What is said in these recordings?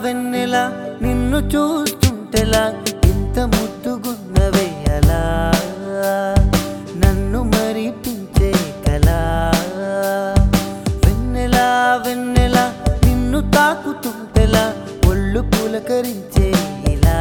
వెన్నెల నిన్ను చూస్తుంటెలా ఇంత ముద్దుగున్నవే అలా నన్ను మరిపించే కలా వెన్నెల వెన్నెల నిన్ను తాకుతుంటెలా ఒళ్ళు పులకరించే ఇలా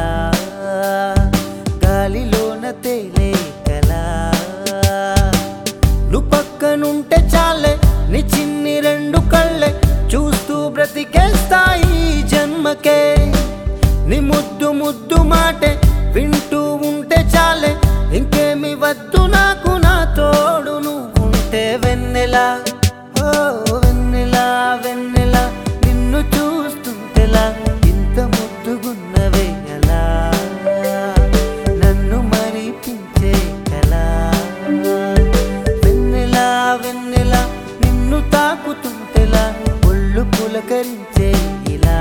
గాలిలోన తేలే కలా నువ్వు పక్కనుంటే చాలే నీ చిన్ని రెండు కళ్ళే చూస్తూ బ్రతికేస్తాయి ఈ జన్మకే నీ ముద్దు ముద్దు మాటే వింటూ ఉంటే చాలే ఇంకేమి వద్దు నాకు నా తోడు నువ్వు ఉంటే వెన్నెలా ఓ వెన్నెలా వెన్నెలా నిన్ను చూస్తుంటేలా ఇంత ముద్దుగున్నవే ఎలా నన్ను మరిపించే కలా వెన్నెలా వెన్నెలా నిన్ను తాకుతుంటేలా ఒళ్ళు పులకరించే ఇలా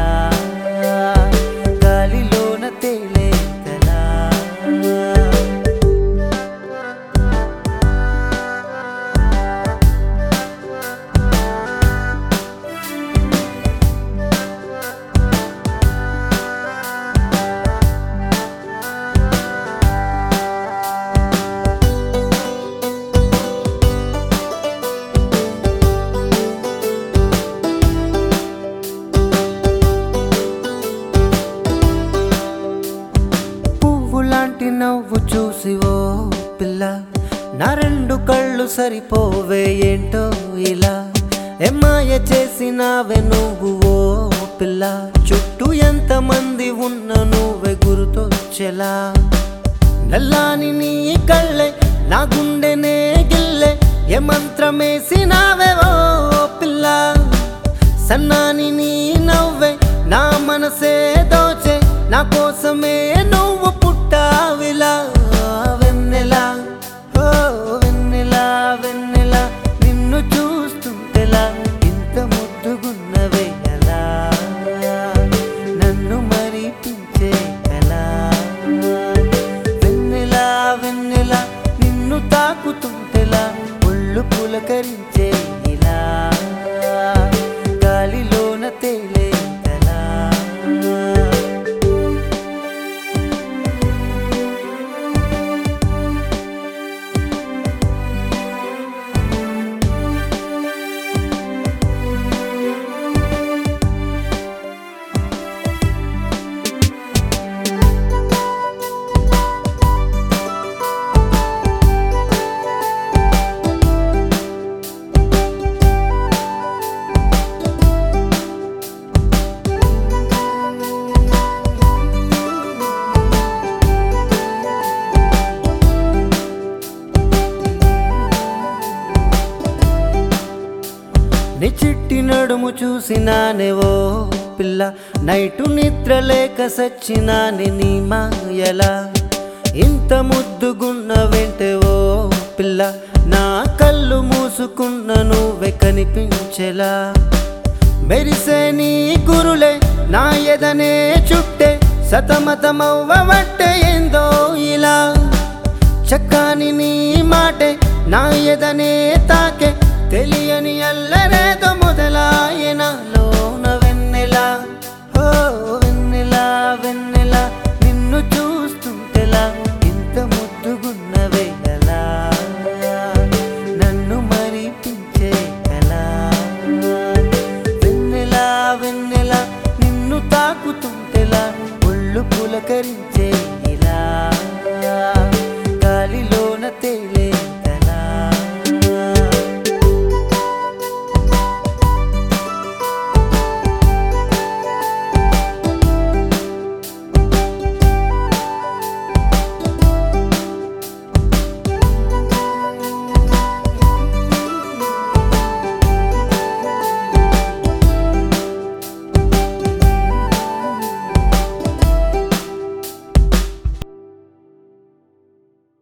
గాలిలోన తేలే కలా పువ్వు లాంటి నవ్వు చూసి ఓ పిల్ల నా రెండు కళ్ళు సరిపోవే ఏంటో ఇలా ఎమ్మాయ చేసినావే నువ్వు ఓ పిల్ల చుట్టూ ఎంత మంది ఉన్న నువ్వే గుర్తొచ్చేలా నల్లాని నీ కళ్ళే నా గుండెనే గిల్లే ఏ మంత్రమేసినావే ఓ పిల్ల సన్నాని నీ నవ్వే నా మనసే దోచే నా కోసమే నువ్వు పుట్టావిలా వెన్నెలా ఓ వెన్నెలా వెన్నెలా నిన్ను చూస్తుంటేలా ఇంత ముద్దుగున్నవే ఎలా నన్ను మరిపించే కలా వెన్నెలా వెన్నెలా నిన్ను తాకుతుంటేలా ఒళ్ళు పులకరించే ఇలా గాలిలోన తేలే కలా నీ చిట్టి నడుము చూసినానే ఓ పిల్ల నైటు నిద్ర లేక సచ్చినానే నీ మాయలా ఇంత ముద్దుగున్న వెంటే ఓ పిల్ల నా కళ్ళు మూసుకున్న నువ్వే కనిపించెలా మెరిసే నీ గురులే నా ఎదనే చుట్టే సతమతమవ్వబట్టే ఏందో ఇలా చక్కాని నీ మాటే నా ఎదనే తాకే తెలియని అల్లరేదో